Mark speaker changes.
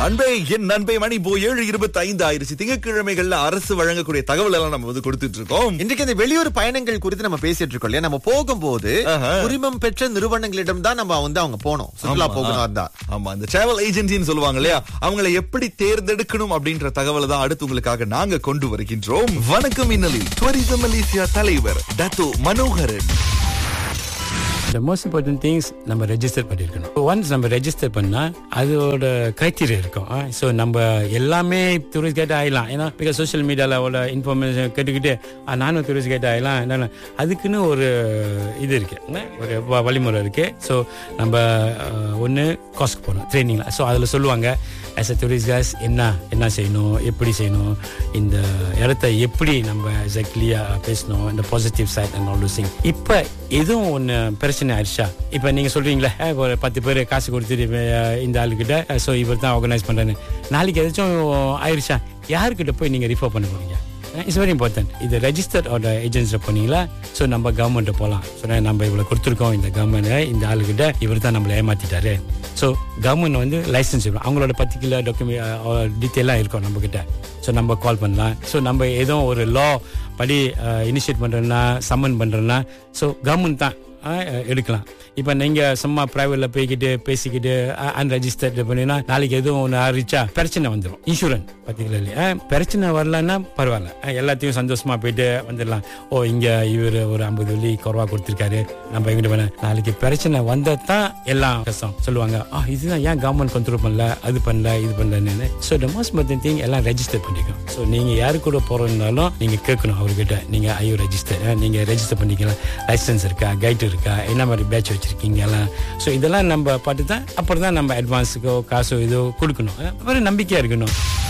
Speaker 1: அன்பே என் நண்பே மணி இப்போ ஏழு இருபத்தி ஐந்து ஆயிருச்சு திங்கட்கிழமைகள்ல அரசு வழங்கக்கூடிய தகவல் எல்லாம் நம்ம வந்து கொடுத்துட்டு இருக்கோம்
Speaker 2: இன்றைக்கு இந்த வெளியூர் பயணங்கள் குறித்து நம்ம பேசிட்டு இருக்கோம் இல்லையா நம்ம போகும்போது
Speaker 1: ஆஹா.
Speaker 2: உரிமம் பெற்ற நிறுவனங்களிடம் தான் நம்ம வந்து அவங்க போனோம் சுற்றுலா
Speaker 1: ஆமா.
Speaker 2: போகணும் இருந்தா
Speaker 1: ஆமா இந்த டிராவல் ஏஜென்சின்னு சொல்லுவாங்க இல்லையா அவங்களை எப்படி தேர்ந்தெடுக்கணும் அப்படின்ற தகவலை தான் அடுத்து உங்களுக்காக நாங்க கொண்டு வருகின்றோம் வணக்கம் இன்னலில் டூரிசம் மலேசியா தலைவர் Datuk Manoharan
Speaker 3: the most important things நம்ம ரெஜிஸ்டர் பண்ணியிருக்கணும் ஒன்ஸ் நம்ம ரெஜிஸ்டர் பண்ணால் அதோட க்ரைட்டீரியா இருக்கும் ஸோ நம்ம எல்லாமே டூரிஸ்ட் கைட் ஆகிடலாம் ஏன்னா பிகாஸ் சோஷியல் மீடியாவில் இன்ஃபர்மேஷன் கேட்டுக்கிட்டு "ஆ, நானும் டூரிஸ்ட் கைட் ஆகிடலாம் என்னென்ன அதுக்குன்னு ஒரு இது இருக்கு என்ன? ஒரு வ- வழிமுறை இருக்கு ஸோ நம்ம ஒன்று காஸ்க்கு போகணும் ட்ரைனிங்கில் ஸோ அதில் சொல்லுவாங்க ஆஸ் அ டூரிஸ்ட் கைஸ் என்ன என்ன செய்யணும் எப்படி செய்யணும் இந்த இடத்த எப்படி நம்ம எக்ஸாக்ட்லியாக பேசணும் இந்த பாசிட்டிவ் சைட் அண்ட் ஆல் சிங் இப்போ எதுவும் ஒன்று பிரச்சனை ஆயிடுச்சா இப்போ நீங்கள் சொல்கிறீங்களே ஒரு பத்து பேர் காசு கொடுத்துட்டு அஹ், இந்த ஆளுக்கிட்ட ஸோ இவர் தான் ஆர்கனைஸ் பண்ணுறேன்னு நாளைக்கு ஏதாச்சும் ஆயிடுச்சா யாருக்கிட்ட போய் நீங்கள் ரிஃபர் பண்ண போறீங்க இட்ஸ் வெரி இம்பார்ட்டன்ட் இது ரெஜிஸ்டர்ட் ஏஜென்சியில் போனீங்களா ஸோ நம்ம கவர்மெண்ட்டை போகலாம் ஸோ நம்ம இவ்வளோ கொடுத்துருக்கோம் இந்த கவர்மெண்ட் இந்த ஆளுகிட்ட இவர் தான் நம்மளை ஏமாத்திட்டாரு ஸோ கவர்மெண்ட் வந்து லைசன்ஸ் அவங்களோட பர்டிகுலர் டாக்குமெண்ட் டீட்டெயிலாக இருக்கும் நம்மக்கிட்ட ஸோ நம்ம கால் பண்ணலாம் ஸோ நம்ம ஏதோ ஒரு லா படி இனிஷியேட் பண்ணுறோன்னா சம்மன் பண்ணுறோன்னா ஸோ கவர்மெண்ட் தான் அஹ், எடுக்கலாம் இப்போ நீங்கள் சும்மா ப்ரைவேட்டில் போய்கிட்டு பேசிக்கிட்டு அன்ரெஜிஸ்டர்ட் பண்ணினா நாளைக்கு எதுவும் ஒன்று ஆரிச்சா பிரச்சனை வந்துடும் இன்சூரன்ஸ் பர்டிகுலர்லி பிரச்சனை வரலன்னா பரவாயில்ல அஹ், எல்லாத்தையும் சந்தோஷமா போயிட்டு வந்துடலாம் ஓ இங்கே இவர் ஒரு ஐம்பது வெள்ளி குறவா கொடுத்துருக்காரு நம்ம எங்கிட்ட வேணா நாளைக்கு பிரச்சனை வந்தால் தான் எல்லாம் கஷ்டம் சொல்லுவாங்க ஆ இதுதான் ஏன் கவர்மெண்ட் கண்ட்ரோல் பண்ணல அது பண்ணல இது பண்ணலன்னு ஸோ த மோஸ்ட் மத்தன் திங் எல்லாம் ரெஜிஸ்டர் பண்ணிக்கணும் ஸோ நீங்கள் யாரு கூட போகிறதுனாலும் நீங்கள் கேட்கணும் அவர்கிட்ட நீங்கள் ஐயோ ரெஜிஸ்டர் நீங்கள் ரெஜிஸ்டர் பண்ணிக்கலாம் லைசன்ஸ் இருக்கா கைட் இருக்கா என்ன மாதிரி பேட்ச் வச்சிருக்கீங்க எல்லாம் ஸோ இதெல்லாம் நம்ம பார்த்து தான் அப்புறம் தான் நம்ம அட்வான்ஸுக்கோ காசோ இதோ கொடுக்கணும் அப்புறம் நம்பிக்கையாக இருக்கணும்